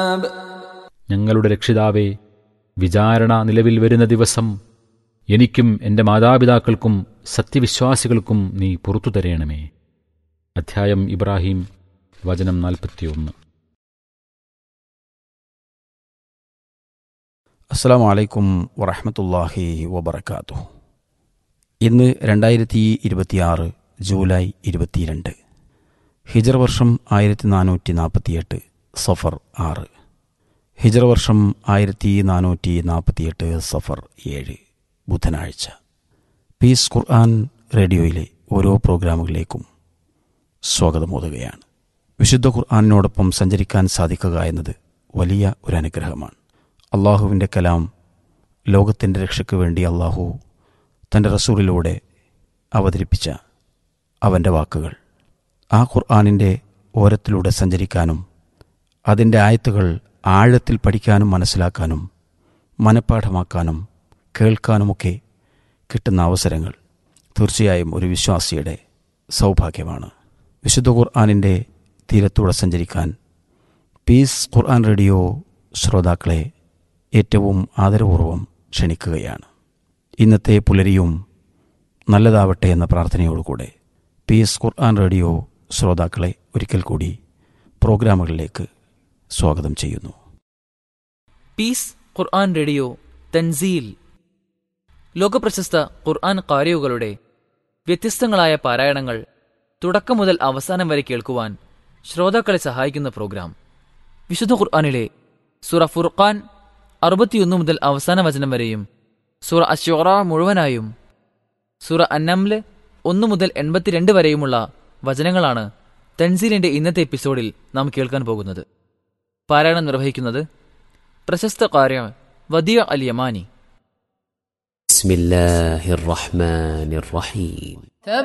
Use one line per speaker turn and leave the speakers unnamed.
ഞങ്ങളുടെ രക്ഷിതാവേ വിചാരണ നിലവിൽ വരുന്ന ദിവസം എനിക്കും എൻ്റെ മാതാപിതാക്കൾക്കും സത്യവിശ്വാസികൾക്കും നീ പുറത്തു തരയണമേ അധ്യായം ഇബ്രാഹിം വചനം നാൽപ്പത്തിയൊന്ന്
അസ്സാം വലൈക്കും വറഹമത്തല്ലാഹി വബർക്കാത്തു ഇന്ന് രണ്ടായിരത്തി ഇരുപത്തിയാറ് ജൂലൈ ഇരുപത്തിരണ്ട് ഹിജർ വർഷം ആയിരത്തി നാനൂറ്റി നാൽപ്പത്തിയെട്ട് സഫർ ആറ് ഹിജർ വർഷം ആയിരത്തി നാനൂറ്റി നാൽപ്പത്തിയെട്ട് സഫർ ഏഴ് ബുധനാഴ്ച പീസ് ഖുർആൻ റേഡിയോയിലെ ഓരോ പ്രോഗ്രാമുകളിലേക്കും സ്വാഗതമോതുകയാണ് വിശുദ്ധ ഖുർആാനിനോടൊപ്പം സഞ്ചരിക്കാൻ സാധിക്കുക എന്നത് വലിയ ഒരു അനുഗ്രഹമാണ് അള്ളാഹുവിൻ്റെ കലാം ലോകത്തിൻ്റെ രക്ഷയ്ക്ക് വേണ്ടി അള്ളാഹു തൻ്റെ റസൂലിലൂടെ അവതരിപ്പിച്ച അവൻ്റെ വാക്കുകൾ ആ ഖുർആാനിൻ്റെ ഓരത്തിലൂടെ സഞ്ചരിക്കാനും അതിൻ്റെ ആയത്തുകൾ ആഴത്തിൽ പഠിക്കാനും മനസ്സിലാക്കാനും മനഃപ്പാഠമാക്കാനും കേൾക്കാനുമൊക്കെ കിട്ടുന്ന അവസരങ്ങൾ തീർച്ചയായും ഒരു വിശ്വാസിയുടെ സൗഭാഗ്യമാണ് വിശുദ്ധ ഖുർആാനിൻ്റെ തീരത്തൂടെ സഞ്ചരിക്കാൻ പീസ് ഖുർആൻ റേഡിയോ ശ്രോതാക്കളെ ഏറ്റവും ആദരപൂർവ്വം ക്ഷണിക്കുകയാണ് ഇന്നത്തെ പുലരിയും നല്ലതാവട്ടെ എന്ന പ്രാർത്ഥനയോടുകൂടെ പീസ് ഖുർആൻ റേഡിയോ ശ്രോതാക്കളെ ഒരിക്കൽ കൂടി പ്രോഗ്രാമുകളിലേക്ക് സ്വാഗതം ചെയ്യുന്നു
പീസ് ഖുർആൻ റേഡിയോ തൻസീൽ ലോകപ്രശസ്ത ഖുർആൻ കാരിയുകളുടെ വ്യത്യസ്തങ്ങളായ പാരായണങ്ങൾ തുടക്കം മുതൽ അവസാനം വരെ കേൾക്കുവാൻ ശ്രോതാക്കളെ സഹായിക്കുന്ന പ്രോഗ്രാം വിശുദ്ധ ഖുർആനിലെ സുറ ഫുർഖാൻ അറുപത്തിയൊന്ന് മുതൽ അവസാന വചനം വരെയും സുറ അശ്വറ മുഴുവനായും സുറ അന്നംല് ഒന്ന് മുതൽ എൺപത്തിരണ്ട് വരെയുമുള്ള വചനങ്ങളാണ് തൻസീലിന്റെ ഇന്നത്തെ എപ്പിസോഡിൽ നാം കേൾക്കാൻ പോകുന്നത് പാരായണം നിർവഹിക്കുന്നത് പ്രശസ്ത കാര്യ വദിയ അൽ യമാനി
بسم الله الرحمن الرحيم